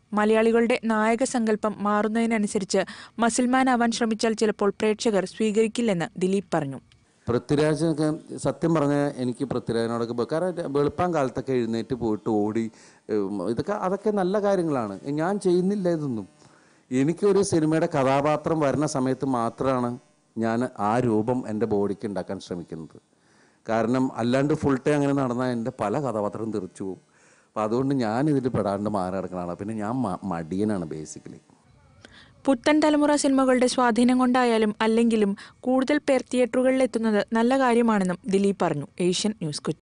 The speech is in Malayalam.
മലയാളികളുടെ നായക സങ്കല്പം മാറുന്നതിനനുസരിച്ച് മസിൽമാൻ ആവാൻ ശ്രമിച്ചാൽ ചിലപ്പോൾ പ്രേക്ഷകർ സ്വീകരിക്കില്ലെന്ന് ദിലീപ് പറഞ്ഞു പൃഥ്വിരാജൊക്കെ സത്യം പറഞ്ഞാൽ എനിക്ക് പൃഥ്വിരാജിനോടൊക്കെ ബ- കാരണം വെളുപ്പാൻ കാലത്തൊക്കെ എഴുന്നേറ്റ് പോയിട്ട് ഓടി ഉം, ഇതൊക്കെ അതൊക്കെ നല്ല കാര്യങ്ങളാണ് ഞാൻ ചെയ്യുന്നില്ല ഇതൊന്നും എനിക്കൊരു സിനിമയുടെ കഥാപാത്രം വരുന്ന സമയത്ത് മാത്രമാണ് ഞാൻ ആ രൂപം എൻ്റെ ബോഡിക്ക് ഉണ്ടാക്കാൻ ശ്രമിക്കുന്നത് കാരണം അല്ലാണ്ട് ഫുൾ ടൈം അങ്ങനെ നടന്നാൽ എൻ്റെ പല കഥാപാത്രവും തെറിച്ചു പോകും അപ്പം അതുകൊണ്ട് ഞാൻ ഇതിൽ പെടാണ്ട് മാറി നടക്കണതാണ് പിന്നെ ഞാൻ മ- മടിയനാണ് ബേസിക്കലി പുത്തൻ തലമുറ സിനിമകളുടെ സ്വാധീനം കൊണ്ടായാലും അല്ലെങ്കിലും കൂടുതൽ പേർ തിയേറ്ററുകളിൽ എത്തുന്നത് നല്ല കാര്യമാണെന്നും ദിലീപ് പറഞ്ഞു ഏഷ്യൻ ന്യൂസ് കൊച്ചി